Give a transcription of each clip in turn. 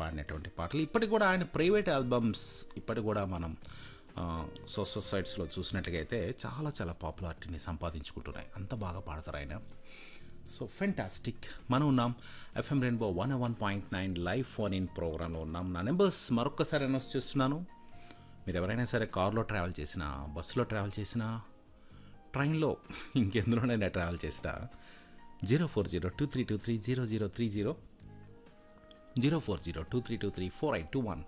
పాడినటువంటి పాటలు ఇప్పటికి కూడా ఆయన ప్రైవేట్ ఆల్బమ్స్ ఇప్పటికి కూడా మనం సోషల్ సైట్స్లో చూసినట్లుగా అయితే చాలా చాలా పాపులారిటీని సంపాదించుకుంటున్నాయి అంత బాగా పాడతారు ఆయన సో ఫెంటాస్టిక్ మనం ఉన్నాం FM rainbow one one point nine live phone in ప్రోగ్రాంలో ఉన్నాం నా నెంబర్స్ మరొకసారి అనౌన్స్ చేస్తున్నాను మీరు ఎవరైనా సరే కార్లో ట్రావెల్ చేసినా బస్సులో ట్రావెల్ చేసినా ట్రైన్లో ఇంకెందులోనైనా ట్రావెల్ చేసినా zero four zero two three two three zero zero three zero zero four zero two three two three four eight two one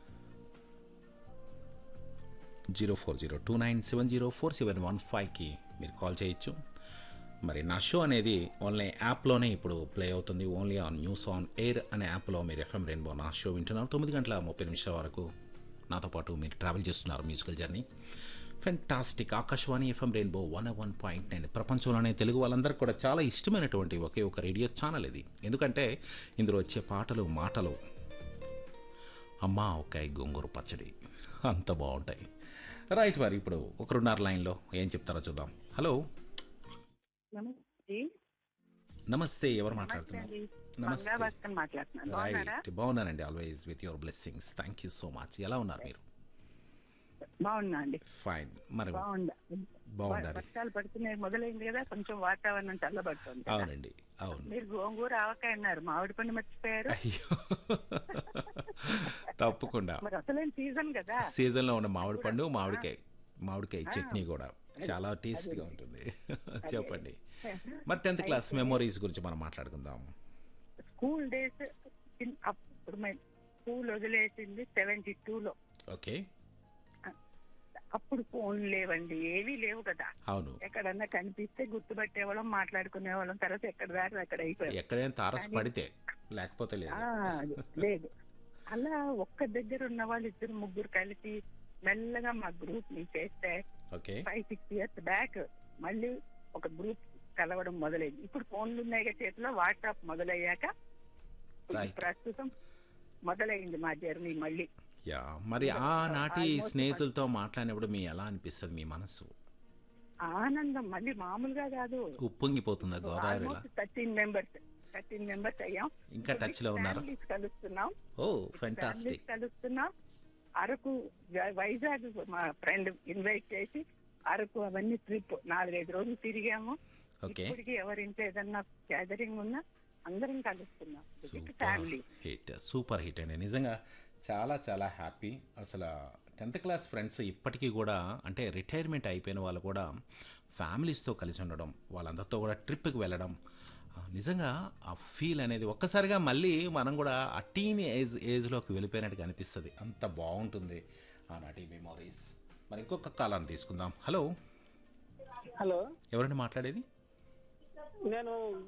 zero four zero two nine seven zero four seven one ఫైవ్కి మీరు call చేయొచ్చు మరి నా show అనేది only యాప్లోనే ఇప్పుడు play అవుతుంది only on news on air అనే యాప్లో మీరు ఎఫ్ఎం రెయిన్బో నా షో వింటున్నారు తొమ్మిది గంటల ముప్పై నిమిషాల వరకు నాతో పాటు మీరు ట్రావెల్ చేస్తున్నారు musical journey fantastic Akashvani FM rainbow one one point nine ప్రపంచంలోనే తెలుగు వాళ్ళందరికీ కూడా చాలా ఇష్టమైనటువంటి ఒకే ఒక రేడియో ఛానల్ ఇది ఎందుకంటే ఇందులో వచ్చే పాటలు మాటలు అమ్మా ఒకాయ గోంగూర పచ్చడి అంత బాగుంటాయి రైట్ మరి ఇప్పుడు ఒకరున్నారు లైన్లో ఏం చెప్తారో చూద్దాం హలో నమస్తే నమస్తే ఎవరు మాట్లాడుతున్నారు నమస్తే మంగా భాస్కర్ మాట్లాడుతున్నాను బాగున్నారా రైట్ బాగున్నానండి always with your blessings thank you so much ఎలా ఉన్నారు మీరు బాగున్నా అండి ఫైన్ మరి బాగుందా బాగుండాలి వర్షాలు పడుతున్నాయి మొదలైంది కదా కొంచెం వాతావరణం చల్లబడుతుంది కదా. అవునండి అవును మీరు గోంగూర ఆవకాయ అన్నారు మామిడి పండు మర్చిపోయారు అయ్యో తప్పకుండా మరి అసలేం సీజన్ కదా సీజన్లో ఉన్న మామిడి పండు మామిడికాయ మామిడికాయ చట్నీ కూడా చాలా టేస్టీగా ఉంటుంది చెప్పండి మరి టెన్త్ క్లాస్ మెమొరీస్ గురించి మనం మాట్లాడుకుందాం స్కూల్ డేస్ అప్పుడు మేము స్కూల్ వదిలేసింది సెవెంటీ లో ఓకే అప్పుడు ఫోన్ లేవండి ఏవీ లేవు కదా అవును ఎక్కడన్నా కనిపిస్తే గుర్తుపట్టేవాళ్ళం మాట్లాడుకునేవాళ్ళం తర్వాత ఎక్కడ దారి అక్కడ అయిపోయాం ఎక్కడైనా తారస పడితే లేకపోతే లేదు ఆ, అది లేదు అలా ఒక్క దగ్గర ఉన్న వాళ్ళు ఇద్దరు ముగ్గురు కలిసి మెల్లగా మా గ్రూప్ ని చేస్తే okay five six years back మళ్ళీ ఒక గ్రూప్ కలవడం మొదలైంది ఇప్పుడు ఫోన్లు ఉన్నాయి కదా చేతిలో వాట్సాప్ మొదలయ్యాక ఇప్పుడు Right. ప్రస్తుతం మొదలైంది మా జర్నీ మళ్ళీ యా మరి ఆనాటి Almost స్నేహితులతో మాట్లాడినప్పుడు మీ ఎలా అనిపిస్తుంది మీ మనసు ఆనందం మళ్ళీ మామూలుగా కాదు ఉప్పొంగిపోతుందా గోదావరిలా almost thirteen members thirteen members అయ్యాం ఇంకా టచ్ లో ఉన్నారా Families కలుస్తున్నాం ఓ ఫ్యామిలీస్ ఫెంటాస్టిక్ కలుస్తున్నాం అరకు వై- వైజాగ్ మా ఫ్రెండ్ ఇన్వైట్ చేసి అరకు అవన్నీ ట్రిప్ నాలుగైదు రోజులు తిరిగాము ఓకే ఇప్పటికి ఎవరింట్లో ఏదన్నా గ్యాదరింగ్ ఉన్నా అందరం కలుస్తున్నాం super family hit super hit అండి నిజంగా చాలా చాలా హ్యాపీ అసలు టెన్త్ క్లాస్ ఫ్రెండ్స్ ఇప్పటికీ కూడా అంటే రిటైర్మెంట్ అయిపోయిన వాళ్ళు కూడా ఫ్యామిలీస్తో కలిసి ఉండడం వాళ్ళందరితో కూడా ట్రిప్కి వెళ్ళడం ఆ, నిజంగా ఆ ఫీల్ అనేది ఒక్కసారిగా మళ్ళీ మనం కూడా ఆ టీన్ ఏజ్ ఏజ్లోకి వెళ్ళిపోయినట్టుగా అనిపిస్తుంది అంత బాగుంటుంది ఆనాటి మెమోరీస్ మరి ఇంకొక కాలాన్ని తీసుకుందాం హలో హలో ఎవరండి మాట్లాడేది నేను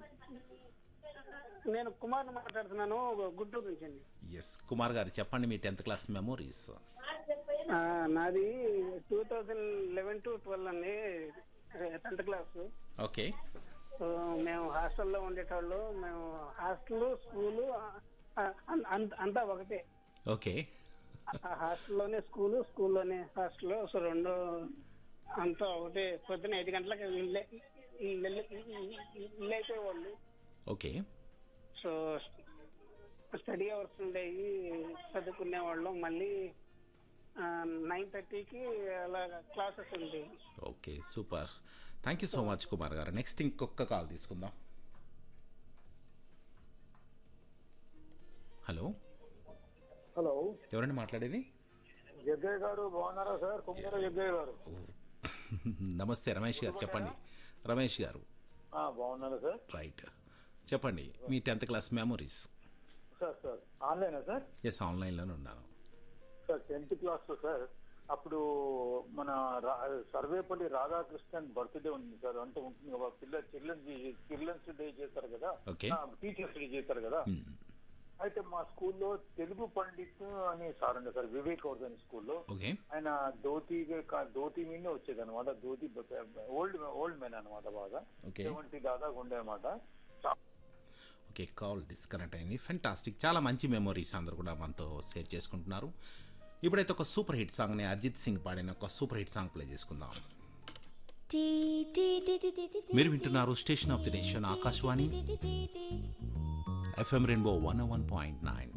నేను కుమార్ మాట్లాడుతున్నాను గుంటూరు నుంచి అండి ఎస్ కుమార్ గారు చెప్పండి మీ టెన్త్ క్లాస్ మెమోరీస్ ఆ, నాది two thousand eleven to twelve అండి టెన్త్ క్లాస్ ఓకే సో మేము హాస్టల్లో ఉండేటోళ్ళు మేము హాస్టల్ స్కూలు ఆ, అం- అంత- అంతా ఒకటే ఓకే ఆ హాస్టల్లోనే స్కూలు స్కూల్లోనే హాస్టల్ సో రెండు అంతా ఒకటే పొద్దున్న ఐదు గంటలకు ఇల్లు ఇల్లు అయిపోయేవాళ్ళు ఓకే సో స్టడీ అవర్స్ ఉండేవి చదువుకునే వాళ్ళం మళ్ళీ నైన్ థర్టీకి అలా క్లాసెస్ ఉండేవి okay super thank you so much Kumar గారు నెక్స్ట్ ఇంకొక కాల్ తీసుకుందాం హలో హలో ఎవరండి మాట్లాడేది జగ్గయ్య గారు బాగున్నారా సార్ కుంకర జగ్గయ్య గారు నమస్తే రమేష్ గారు చెప్పండి రమేష్ గారు ఆ, బాగున్నారా సార్ రైట్ చెప్పండి మీ tenth class memories sir sir ఆన్లైనా సార్ ఎస్ ఆన్లైన్లోనే ఉన్నాను సార్ టెన్త్ క్లాస్ లో సార్ అప్పుడు మన రా- సర్వేపల్లి రాధాకృష్ణన్ బర్త్డే ఉంది సార్ అంటే ఉంటుంది కదా పిల్ల చిల్డ్రన్స్ చిల్డ్రన్స్ డే చేస్తారు కదా Okay. టీచర్స్ డే చేస్తారు కదా అయితే మా స్కూల్లో తెలుగు పండిత్ అనే సార్ ఉండే సార్ వివేక్ వర్ధన్ స్కూల్లో ఓకే ఆయన ధోతి ధోతి మీదే వచ్చేది అనమాట ధోతి ఓల్డ్ ఓల్డ్ మెన్ అనమాట బాగా Okay. సెవెంటీ దాదాపు ఉండే అనమాట ఓకే కాల్ డిస్కనెక్ట్ అయింది ఫెంటాస్టిక్ చాలా మంచి మెమొరీస్ అందరు కూడా మనతో షేర్ చేసుకుంటున్నారు ఇప్పుడైతే ఒక సూపర్ హిట్ సాంగ్ని అరిజిత్ సింగ్ పాడిన ఒక సూపర్ హిట్ సాంగ్ ప్లే చేసుకుందాం మీరు వింటున్నారు station of the nation Akashvani FM rainbow one one point nine